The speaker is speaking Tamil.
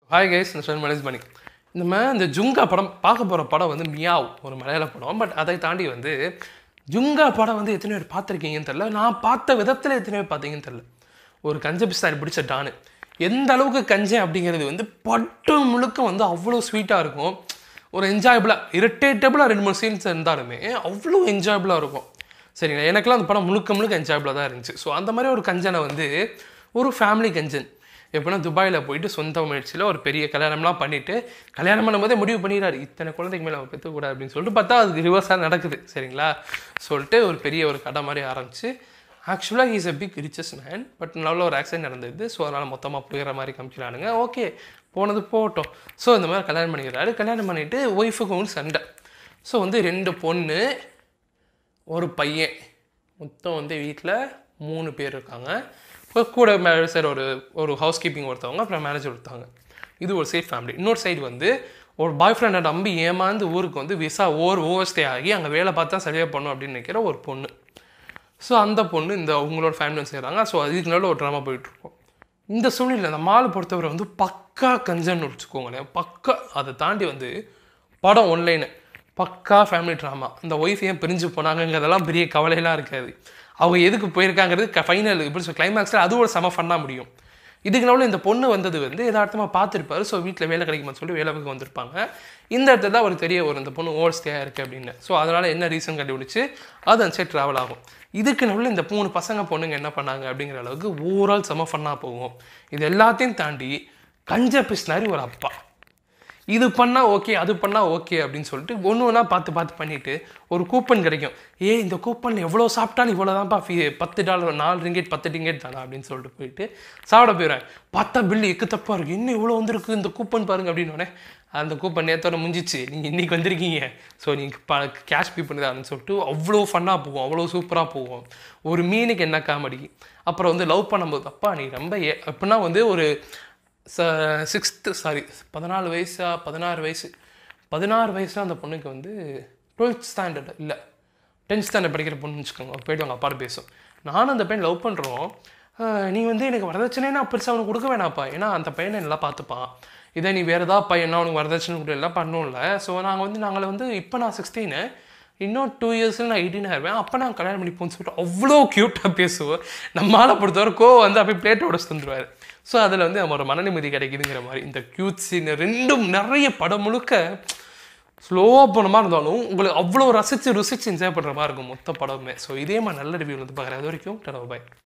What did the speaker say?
ஹாய் கைஸ் நான் மலேஷ் பண்ணி இந்த மாதிரி இந்த ஜுங்கா படம் பார்க்க போகிற படம் வந்து மியாவ் ஒரு மலையாள படம் பட் அதை தாண்டி வந்து ஜுங்கா படம் வந்து எத்தனை பேர் பார்த்துருக்கீங்கன்னு தெரில நான் பார்த்த விதத்தில் எத்தனை பேர் பார்த்தீங்கன்னு தெரில ஒரு கஞ்ச பிஸ்தாரி பிடிச்ச டானு எந்த அளவுக்கு கஞ்சன் அப்படிங்கிறது வந்து பட்டு முழுக்க வந்து அவ்வளோ ஸ்வீட்டாக இருக்கும் ஒரு என்ஜாயபிளாக இரிட்டேட்டபிளாக ரெண்டு மூணு சீன்ஸ் இருந்தாலுமே அவ்வளோ என்ஜாயபிளாக இருக்கும் சரிங்களா எனக்கெல்லாம் அந்த படம் முழுக்க முழுக்க என்ஜாயபிளாக தான் இருந்துச்சு ஸோ அந்த மாதிரி ஒரு கஞ்சனை வந்து ஒரு ஃபேமிலி கஞ்சன் எப்படின்னா துபாயில் போயிட்டு சொந்த முயற்சியில் ஒரு பெரிய கல்யாணம்லாம் பண்ணிவிட்டு கல்யாணம் பண்ணும்போதே முடிவு பண்ணிடுறாரு இத்தனை குழந்தைக்கு மேலே அவன் பெற்றுக்கூடாது அப்படின்னு சொல்லிட்டு பார்த்தா அதுக்கு ரிவர்ஸாக நடக்குது சரிங்களா சொல்லிட்டு ஒரு பெரிய ஒரு கடை மாதிரி ஆரம்பிச்சு ஆக்சுவலாக he's a big riches man but நல்ல ஒரு ஆக்சிடென்ட் நடந்தது ஸோ அதனால் மொத்தமாக போயிடுற மாதிரி காமிக்கிறானுங்க ஓகே போனது போகட்டும் ஸோ இந்த மாதிரி கல்யாணம் பண்ணிக்கிறாரு கல்யாணம் பண்ணிவிட்டு ஒய்ஃபுக்கு வந்து சண்டை ஸோ வந்து ரெண்டு பொண்ணு ஒரு பையன் மொத்தம் வந்து வீட்டில் மூணு பேர் இருக்காங்க இப்போ கூட மே- சரி ஒரு ஒரு ஹவுஸ் கீப்பிங் ஒருத்தவங்க அப்புறம் மேனேஜர் ஒருத்தவங்க இது ஒரு சைட் ஃபேமிலி இன்னொரு சைடு வந்து ஒரு பாய் ஃப்ரெண்டை நம்பி ஏமாந்து ஊருக்கு வந்து விசா ஓவர் ஓவர் ஸ்டே ஆகி அங்கே வேலை பார்த்தா சரியாக பண்ணும் அப்படின்னு நினைக்கிற ஒரு பொண்ணு ஸோ அந்த பொண்ணு இந்த அவங்களோட ஃபேமிலி செய்கிறாங்க ஸோ அதுக்கு நல்ல ஒரு ட்ராமா போயிட்டுருக்கோம் இந்த சூழ்நிலை அந்த மாலை பொறுத்தவரை வந்து பக்கா கஞ்சன்னு வச்சுக்கோங்களேன் பக்கா அதை தாண்டி வந்து படம் ஒன்லைனு பக்கா ஃபேமிலி ட்ராமா இந்த ஒய்ஃப் ஏன் பிரிஞ்சு போனாங்கங்கிறதெல்லாம் பெரிய கவலையெல்லாம் இருக்காது அவங்க எதுக்கு போயிருக்காங்கிறது ஃபைனல் இப்படி சொல்லி கிளைமேக்ஸில் அது ஒரு செம ஃபன்னாக முடியும் இதுக்கு நடுவில் இந்த பொண்ணு வந்தது வந்து யதார்த்தமாக பார்த்துருப்பாரு ஸோ வீட்டில் வேலை கிடைக்குமான்னு சொல்லி வேலை பார்க்க வந்திருப்பாங்க இந்த இடத்துல தான் ஒரு தெரிய வரும் இந்த பொண்ணு ஓவர் ஸ்டேயாக இருக்குது அப்படின்னு ஸோ அதனால் என்ன ரீசன் கண்டுபிடிச்சு அது அந்த சைட் ட்ராவல் ஆகும் இதுக்கு நடுவில் இந்த மூணு பசங்க பொண்ணுங்க என்ன பண்ணாங்க அப்படிங்கிற அளவுக்கு ஓவரால் செம ஃபன்னாக போகும் இது எல்லாத்தையும் தாண்டி கஞ்ச பிஸ்னாரி ஒரு அப்பா இது பண்ணால் ஓகே அது பண்ணால் ஓகே அப்படின்னு சொல்லிட்டு ஒன்று ஒன்றா பார்த்து பார்த்து பண்ணிவிட்டு ஒரு கூப்பன் கிடைக்கும் ஏ இந்த கூப்பன் எவ்வளோ சாப்பிட்டாலும் இவ்வளோ தான்ப்பா ஃபீ பத்து டாலர் நாலு ரிங்கெட் பத்து டிங்கெட் தானா அப்படின்னு சொல்லிட்டு போயிட்டு சாப்பிட போயிடுவேன் பார்த்தா பில்லு எக்கு தப்பாக இருக்குது இன்னும் இவ்வளோ வந்திருக்கு இந்த கூப்பன் பாருங்க அப்படின்னு அந்த கூப்பன் நேரத்தோட முடிஞ்சிச்சு நீங்கள் இன்றைக்கி வந்திருக்கீங்க ஸோ நீங்கள் ப கேஷ் பே பண்ணுதான்னு சொல்லிட்டு அவ்வளோ ஃபன்னாக போகும் அவ்வளோ சூப்பராக போகும் ஒரு மீனுக்கு என்ன காமெடி அப்புறம் வந்து லவ் பண்ணும்போது அப்பா நீ ரொம்ப ஏ- எப்படின்னா வந்து ஒரு ச சிக்ஸ்த்து சாரி பதினாலு வயசா பதினாறு வயசு பதினாறு வயசுல அந்த பொண்ணுக்கு வந்து டுவெல்த் ஸ்டாண்டர்ட் இல்லை டென்த் ஸ்டாண்டர்ட் படிக்கிற பொண்ணு வச்சுக்கோங்க போயிட்டு அவங்க அப்பாட்ட பேசும் நானும் அந்த பையன் லவ் பண்ணுறோம் நீ வந்து எனக்கு வரதட்சணை நான் பெருசாக அவனுக்கு கொடுக்க வேணாப்பா ஏன்னா அந்த பையனை நல்லா பார்த்துப்பான் இதே நீ வேறு ஏதாவது பையனா அவனுக்கு வரதட்சணை கொடுக்க எல்லாம் பண்ணோம்ல ஸோ நாங்கள் வந்து நாங்கள் வந்து இப்போ நான் சிக்ஸ்டீனு இன்னும் டூ இயர்ஸில் நான் எயிட்டீன் ஆயிடுவேன் அப்போ நான் கல்யாணம் பண்ணிப்போன்னு சொல்லிட்டு அவ்வளோ க்யூட்டாக பேசுவோம் நம்மளால பொறுத்தவரை கோ வந்து அப்படியே பிளேட் உடச்சு தந்துடுவார் ஸோ அதில் வந்து நம்ம ஒரு மன நிம்மதி கிடைக்குதுங்கிற மாதிரி இந்த க்யூட் சீன் ரெண்டும் நிறைய படம் முழுக்க ஸ்லோவாக போன மாதிரி இருந்தாலும் உங்களுக்கு அவ்வளோ ரசித்து ருசித்து என்ஜாய் பண்ணுற மாதிரி இருக்கும் மொத்த படமே ஸோ இதே மாதிரி நல்ல ரிவ்யூ வந்து பார்க்குறேன் அது வரைக்கும் பாய்